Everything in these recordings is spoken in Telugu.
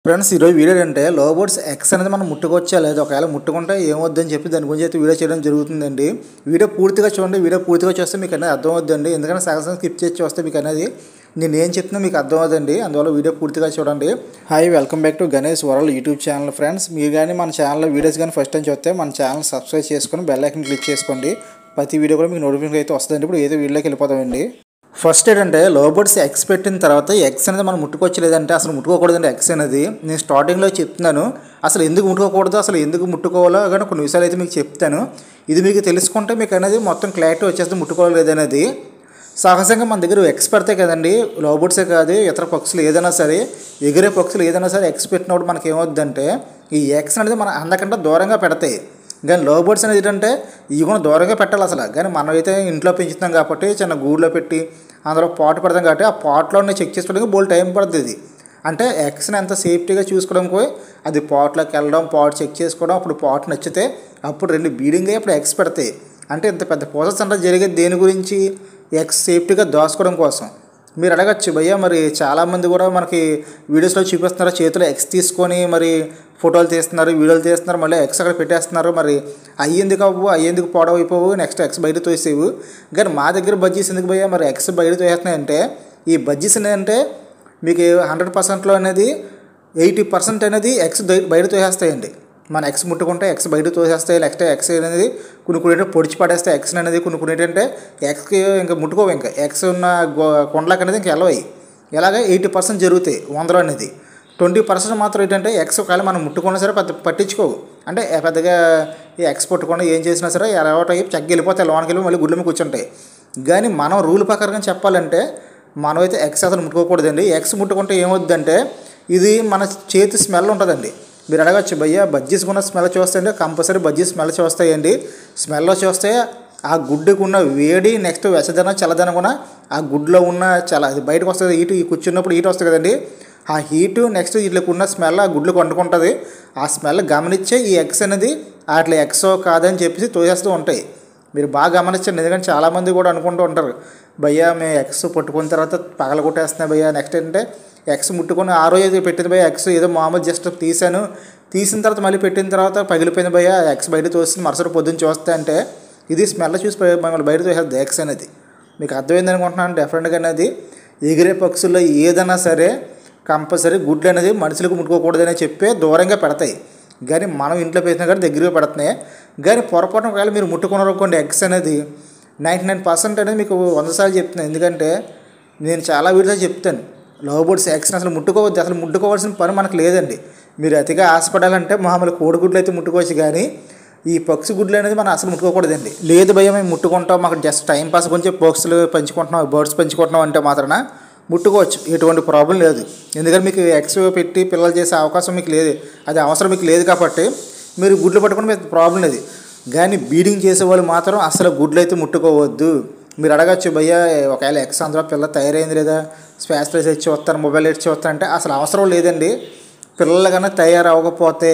ఫ్రెండ్స్ ఈరోజు వీడియో ఏంటంటే లోబోట్స్ ఎక్స్ అనేది మనం ముట్టుకోవచ్చా లేదు ఒకవేళ ముట్టుకుంటే ఏమవుద్దని చెప్పి దాని గురించి అయితే వీడియో చేయడం జరుగుతుందండి వీడియో పూర్తిగా చూడండి వీడియో పూర్తిగా చూస్తే మీకు అనేది అర్థమవుద్దండి ఎందుకంటే సగం సగం స్కిప్ చేసి చూస్తే మీకు అనేది నేను ఏం చెప్తున్నా మీకు అర్థమవుతుందండి అందువల్ల వీడియో పూర్తిగా చూడండి hi welcome back to Ganesh world YouTube channel friends మీరు కానీ మన ఛానల్లో వీడియోస్ కానీ ఫస్ట్ టైం చూస్తే మన ఛానల్ సబ్స్క్రైబ్ చేసుకొని బెల్ ఐకన్ క్లిక్ చేసుకోండి ప్రతి వీడియో కూడా మీకు నోటిఫికేషన్ అయితే వస్తుందండి ఇప్పుడు ఏదో వీడియోకి వెళ్ళిపోతామండి ఫస్ట్ ఏంటంటే లోబర్డ్స్ ఎక్స్ పెట్టిన తర్వాత ఎక్స్ అనేది మనం ముట్టుకోవచ్చు లేదంటే అసలు ముట్టుకోకూడదండి ఎక్స్ అనేది నేను స్టార్టింగ్లో చెప్తున్నాను అసలు ఎందుకు ముట్టుకోకూడదు అసలు ఎందుకు ముట్టుకోవాలో కానీ కొన్ని విషయాలు అయితే మీకు చెప్తాను ఇది మీకు తెలుసుకుంటే మీకు అనేది మొత్తం క్లారిటీ వచ్చేస్తుంది ముట్టుకోవాలి లేదనేది సహజంగా మన దగ్గర ఎక్స్ పెడతాయి కదండి లోబర్డ్సే కాదు ఇతర పక్షులు ఏదైనా సరే ఎగిరే పక్షులు ఏదైనా సరే ఎక్స్ పెట్టినప్పుడు మనకి ఏమవుద్దంటే ఈ ఎక్స్ అనేది మన అందకంటే దూరంగా పెడతాయి కానీ లో బర్డ్స్ అనేది ఏంటంటే ఇవి కూడా దూరంగా పెట్టాలి అసలు కానీ మనం అయితే ఇంట్లో పెంచుతాం కాబట్టి చిన్న గూడులో పెట్టి అందులో పాట్ పెడతాం కాబట్టి ఆ పాట్లోనే చెక్ చేసుకోవడానికి బోల్ టైం పడుతుంది ఇది అంటే ఎక్స్ని ఎంత సేఫ్టీగా చూసుకోవడానికి అది పాట్లోకి వెళ్ళడం పాట్ చెక్ చేసుకోవడం అప్పుడు పాట్ నచ్చితే అప్పుడు రెండు బీడింగ్ అయ్యి అప్పుడు ఎక్స్ పెడతాయి అంటే ఇంత పెద్ద ప్రాసెస్ అంటే జరిగేది దేని గురించి ఎక్స్ సేఫ్టీగా దాచుకోవడం కోసం మీరు అడగచ్చు భయ్య మరి చాలామంది కూడా మనకి వీడియోస్లో చూపిస్తున్నారు చేతిలో ఎక్స్ తీసుకొని మరి ఫోటోలు తీస్తున్నారు వీడియోలు తీస్తున్నారు మళ్ళీ ఎక్స్ అక్కడ పెట్టేస్తున్నారు మరి అయ్యేందుకు అవ్వు అయ్యేందుకు పొడవు అయిపోవు నెక్స్ట్ ఎక్స్ బయట తోసేవు కానీ మా దగ్గర బజ్జీస్ ఎందుకు భయ్య మరి ఎక్స్ బయట తోసేస్తున్నాయంటే ఈ బజ్జీస్ అంటే మీకు హండ్రెడ్ పర్సెంట్లో అనేది ఎయిటీ పర్సెంట్ అనేది ఎక్స్ బయట తోసేస్తాయండి మన ఎక్స్ ముట్టుకుంటే ఎక్స్ బయట తోసేస్తాయి నెక్స్ట్ ఎక్స్ అనేది కొన్ని కొన్ని పొడిచి పడేస్తాయి ఎక్స్ అనేది కొన్ని కొన్ని ఏంటంటే ఎక్స్కి ఇంకా ముట్టుకోవు ఇంకా ఎక్స్ ఉన్న కొండలకు అనేది ఇంకా వెళ్ళవయి ఇలాగ ఎయిటీ పర్సెంట్ జరుగుతాయి వందలో అనేది ట్వంటీ పర్సెంట్ మాత్రం ఏంటంటే ఎక్స్ ఒకవేళ మనం ముట్టుకున్నా సరే పెద్ద పట్టించుకోవు అంటే పెద్దగా ఈ ఎక్స్ పట్టుకుండా ఏం చేసినా సరే అలవాటు అయ్యి చక్కగా వెళ్ళిపోతాయి లోనికి వెళ్ళి మళ్ళీ గుడ్ల మీద కూర్చుంటాయి కానీ మనం రూల్ ప్రకారంగా చెప్పాలంటే మనం అయితే ఎక్స్ అసలు ముట్టుకోకూడదండి ఎక్స్ ముట్టుకుంటే ఏమవుద్దంటే ఇది మన చేతి స్మెల్ ఉంటుందండి మీరు అడగచ్చు భయ్య బజ్జీస్ ఉన్న స్మెల్ చూస్తాయండి కంపల్సరీ బజ్జీ స్మెల్ చూస్తాయండి స్మెల్లో చూస్తే ఆ గుడ్డుకు ఉన్న వేడి నెక్స్ట్ వెసదనం చల్లదనం కూడా ఆ గుడ్లో ఉన్న చల్ల అది బయటకు వస్తుంది హీట్ ఈ కూర్చున్నప్పుడు హీట్ వస్తుంది కదండి ఆ హీటు నెక్స్ట్ వీళ్ళకి ఉన్న స్మెల్ ఆ గుడ్లు వండుకుంటుంది ఆ స్మెల్ గమనించే ఈ ఎగ్స్ అనేది అట్లా ఎగ్సో కాదని చెప్పేసి తోసేస్తూ ఉంటాయి మీరు బాగా గమనించండి ఎందుకంటే చాలామంది కూడా అనుకుంటూ ఉంటారు భయ్యా మేము ఎగ్స్ పట్టుకున్న తర్వాత పగల కొట్టేస్తున్నాయి భయ్యా నెక్స్ట్ ఏంటంటే ఎగ్స్ ముట్టుకొని ఆ రోజు పెట్టింది భయ్యా ఎగ్స్ ఏదో మామూలు జస్ట్ తీసాను తీసిన తర్వాత మళ్ళీ పెట్టిన తర్వాత పగిలిపోయింది భయ్యా ఎగ్స్ బయట తోసి మరుసటి పొద్దున్న చూస్తే అంటే ఇది స్మెల్ చూసి మమ్మల్ని బయట తోసేది ఎగ్స్ అనేది మీకు అర్థమైంది అనుకుంటున్నాను డెఫినెట్గా అనేది ఎగిరే పక్షుల్లో ఏదైనా సరే కంపల్సరీ గుడ్లు అనేది మనుషులకు ముట్టుకోకూడదని చెప్పే దూరంగా పెడతాయి కానీ మనం ఇంట్లో పెట్టినా కానీ దగ్గరగా పెడుతున్నాయి కానీ పొరపాటున ఒకవేళ మీరు ముట్టుకున్నారనుకోండి ఎగ్స్ అనేది నైంటీ నైన్ పర్సెంట్ అనేది మీకు వంద సార్లు చెప్తున్నాను ఎందుకంటే నేను చాలా వీడియో చెప్తాను లవ్ బర్డ్స్ ఎగ్స్ని అసలు ముట్టుకోవద్దు అసలు ముట్టుకోవాల్సిన పని మనకు లేదండి మీరు అతిగా ఆశపడాలంటే మామూలు కోడిగుడ్లు అయితే ముట్టుకోవచ్చు కానీ ఈ పక్షి గుడ్లు అనేది మనం అసలు ముట్టుకోకూడదండి లేదు భయ మేము ముట్టుకుంటాం మాకు జస్ట్ టైం పాస్ కొంచెం పక్షులు పెంచుకుంటున్నాం బర్డ్స్ పెంచుకుంటున్నాం అంటే మాత్రాన ముట్టుకోవచ్చు ఎటువంటి ప్రాబ్లం లేదు ఎందుకంటే మీకు ఎక్స్ పెట్టి పిల్లలు చేసే అవకాశం మీకు లేదు అది అవసరం మీకు లేదు కాబట్టి మీరు గుడ్లు పట్టుకుని మీకు ప్రాబ్లం లేదు కానీ బీడింగ్ చేసే వాళ్ళు మాత్రం అసలు గుడ్లు అయితే ముట్టుకోవద్దు మీరు అడగచ్చు భయ్య ఒకవేళ ఎక్స్ అందులో పిల్ల తయారైంది లేదా స్పేస్ ప్లేస్ ఇచ్చి వస్తారు మొబైల్ ఇచ్చి వస్తారంటే అసలు అవసరం లేదండి పిల్లలు కానీ తయారవ్వకపోతే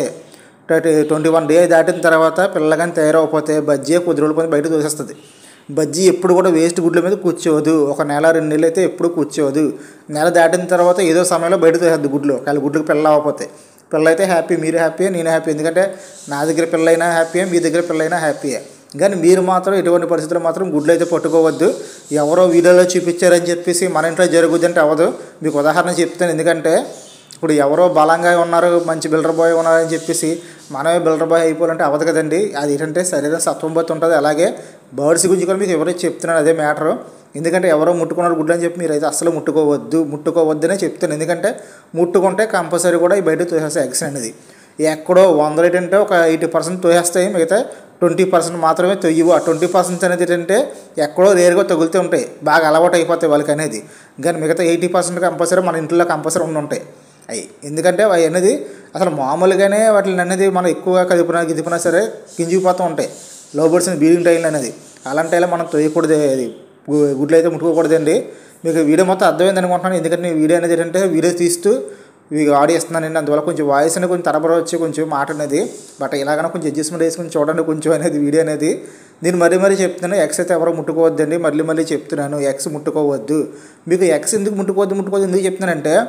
ట్వంటీ వన్ డే దాటిన తర్వాత పిల్లలు కానీ తయారవకపోతే బజ్జీ కొద్ది రోజుల పని బయట తోసేస్తుంది బజ్జీ ఎప్పుడు కూడా వేస్ట్ గుడ్ల మీద కూర్చోవద్దు ఒక నెల రెండు నెలలు అయితే ఎప్పుడు కూర్చోవద్దు నెల దాటిన తర్వాత ఏదో సమయంలో బయట తోసేద్ది గుడ్లు ఒకవేళ గుడ్లకు పిల్ల అవ్వకపోతే పిల్ల అయితే హ్యాపీ మీరు హ్యాపీ నేను హ్యాపీ ఎందుకంటే నా దగ్గర పిల్లైనా హ్యాపీ మీ దగ్గర పిల్లైనా హ్యాపీయే కానీ మీరు మాత్రం ఎటువంటి పరిస్థితుల్లో మాత్రం గుడ్లు అయితే పట్టుకోవద్దు ఎవరో వీడియోలో చూపించారని చెప్పేసి మన ఇంట్లో జరుగుద్ది అంటే అవ్వదు మీకు ఉదాహరణ చెప్తాను ఎందుకంటే ఇప్పుడు ఎవరో బలంగా ఉన్నారు మంచి బిల్డర్ బాయ్ ఉన్నారని చెప్పేసి మనమే బిల్డర్ బాయ్ అయిపోవాలంటే అవ్వదు కదండి అది ఏంటంటే శరీరం సత్వం బతి ఉంటుంది అలాగే బర్డ్స్ గురించి కూడా మీకు ఎవరైతే చెప్తున్నాను అదే మ్యాటరు ఎందుకంటే ఎవరో ముట్టుకున్నారు గుడ్లు అని చెప్పి మీరు అయితే అసలు ముట్టుకోవద్దు ముట్టుకోవద్దనే చెప్తాను ఎందుకంటే ముట్టుకుంటే కంపల్సరీ కూడా ఈ బయట తోసేస్తాయి ఎగ్స్ అనేది ఎక్కడో వందలు ఏంటంటే ఒక ఎయిటీ పర్సెంట్ తోసేస్తాయి మిగతా ట్వంటీ పర్సెంట్ మాత్రమే తొయ్యవు ఆ ట్వంటీ పర్సెంట్ అనేది ఏంటంటే ఎక్కడో రేరుగా తగులుతూ ఉంటాయి బాగా అలవాటు అయిపోతాయి వాళ్ళకి అనేది కానీ మిగతా ఎయిటీ పర్సెంట్ కంపల్సరీ మన ఇంట్లో కంపల్సరీ ఉండి ఉంటాయి అవి ఎందుకంటే అవి అనేది అసలు మామూలుగానే వాటిని అనేది మనం ఎక్కువగా కదిపినా గిదిపినా సరే గింజిపోతూ ఉంటాయి లో బర్డ్స్ బీడింగ్ టైంలో అనేది అలాంటి టైంలో మనం తొయ్యకూడదు అది గుడ్లు అయితే ముట్టుకోకూడదండి మీకు వీడియో మొత్తం అర్థమైంది అనుకుంటున్నాను ఎందుకంటే వీడియో అనేది ఏంటంటే వీడియో తీస్తూ ఇవి ఆడియో ఇస్తున్నానండి అందువల్ల కొంచెం వాయిస్ అనేది కొంచెం తరబర వచ్చి కొంచెం మాట అనేది బట్ ఇలాగైనా కొంచెం అడ్జస్ట్మెంట్ వేసుకొని చూడండి కొంచెం అనేది వీడియో అనేది నేను మరీ మరీ చెప్తున్నాను ఎక్స్ అయితే ఎవరో ముట్టుకోవద్దండి మళ్ళీ మళ్ళీ చెప్తున్నాను ఎక్స్ ముట్టుకోవద్దు మీకు ఎక్స్ ఎందుకు ముట్టుకోవద్దు ముట్టుకోవద్దు ఎందుకు చెప్తున్నానంటే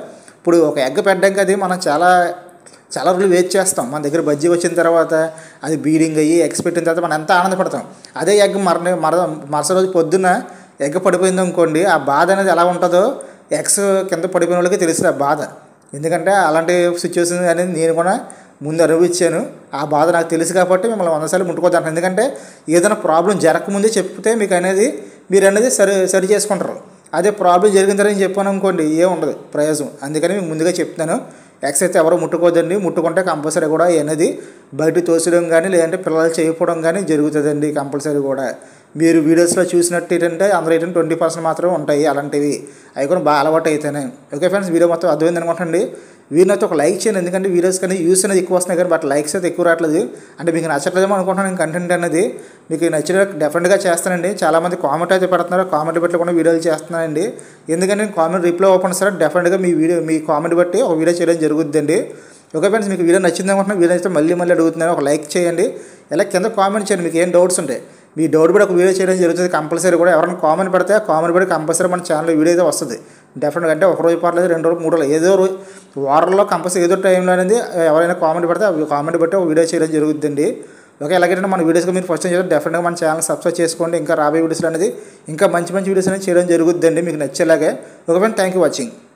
ఇప్పుడు ఒక ఎగ్ పెట్టడానికి అది మనం చాలా చాలా రోజులు వెయిట్ చేస్తాం మన దగ్గర బజ్జీ వచ్చిన తర్వాత అది బీడింగ్ అయ్యి ఎగ్స్ పెట్టిన తర్వాత మనం ఎంత ఆనందపడతాం అదే ఎగ్ మర మర మరుసటి రోజు పొద్దున్న ఎగ్ పడిపోయింది అనుకోండి ఆ బాధ అనేది ఎలా ఉంటుందో ఎగ్స్ కింద పడిపోయిన వాళ్ళకి తెలుస్తుంది ఆ బాధ ఎందుకంటే అలాంటి సిచ్యువేషన్ అనేది నేను కూడా ముందు అనుభవించాను ఆ బాధ నాకు తెలుసు కాబట్టి మిమ్మల్ని వందసార్లు ముట్టుకోద్దాను ఎందుకంటే ఏదైనా ప్రాబ్లం జరగకముందే చెప్తే మీకు అనేది మీరు అనేది సరి సరి చేసుకుంటారు అదే ప్రాబ్లం జరిగిన తర్వాత నేను చెప్పాను అనుకోండి ఏం ఉండదు ప్రయోజనం అందుకని మీకు ముందుగా చెప్తున్నాను ఎక్స్ అయితే ఎవరు ముట్టుకోవద్దండి ముట్టుకుంటే కంపల్సరీ కూడా అనేది బయట తోసడం కానీ లేదంటే పిల్లలు చేయకపోవడం కానీ జరుగుతుందండి కంపల్సరీ కూడా మీరు వీడియోస్లో చూసినట్టు ఏంటంటే అందరూ ఏంటంటే ట్వంటీ పర్సెంట్ మాత్రమే ఉంటాయి అలాంటివి అవి కూడా బాగా అలవాటు అయితేనే ఓకే ఫ్రెండ్స్ వీడియో మొత్తం అర్థమైంది అనుకుంటండి వీడినైతే ఒక లైక్ చేయండి ఎందుకంటే వీడియోస్ కానీ యూస్ అనేది ఎక్కువ వస్తున్నాయి కానీ బట్ లైక్స్ అయితే ఎక్కువ రావట్లేదు అంటే మీకు నచ్చట్లేదేమో అనుకుంటున్నాను నేను కంటెంట్ అనేది మీకు నచ్చిన డెఫినెట్గా చేస్తానండి చాలామంది కామెంట్ అయితే పెడుతున్నారు కామెంట్ బట్టి కూడా వీడియోలు చేస్తున్నానండి ఎందుకంటే నేను కామెంట్ రిప్లై ఓపెన్ సరే డెఫినెట్గా మీ వీడియో మీ కామెంట్ బట్టి ఒక వీడియో చేయడం జరుగుతుందండి ఓకే ఫ్రెండ్స్ మీకు వీడియో నచ్చింది అనుకుంటున్నా వీడియో అయితే మళ్ళీ మళ్ళీ అడుగుతున్నాను ఒక లైక్ చేయండి ఇలా కింద కామెంట్ చేయండి మీకు ఏం డౌట్స్ ఉంటాయి మీ డౌట్ కూడా ఒక వీడియో చేయడం జరుగుతుంది కంపల్సరీ కూడా ఎవరైనా కామెంట్ పెడితే ఆ కామెంట్ పెట్టి కంపల్సరీ మన ఛానల్ వీడియో అయితే వస్తుంది డెఫినెట్గా అంటే ఒక రోజు పర్లేదు రెండు రోజులు మూడు రోజులు ఏదో రోజు వారంలో కంపల్సరీ ఏదో టైంలో అనేది ఎవరైనా కామెంట్ పెడితే ఆ కామెంట్ బట్టి ఒక వీడియో చేయడం జరుగుతుందండి ఓకే అలాగే మన వీడియోస్కి మీరు ఫస్ట్ టైం చేస్తే డెఫినెట్గా మన ఛానల్ సబ్స్క్రైబ్ చేసుకోండి ఇంకా రాబోయే వీడియోస్ అనేది ఇంకా మంచి మంచి వీడియోస్ అనేది చేయడం జరుగుతుందండి మీకు నచ్చేలాగే okay friend thank you watching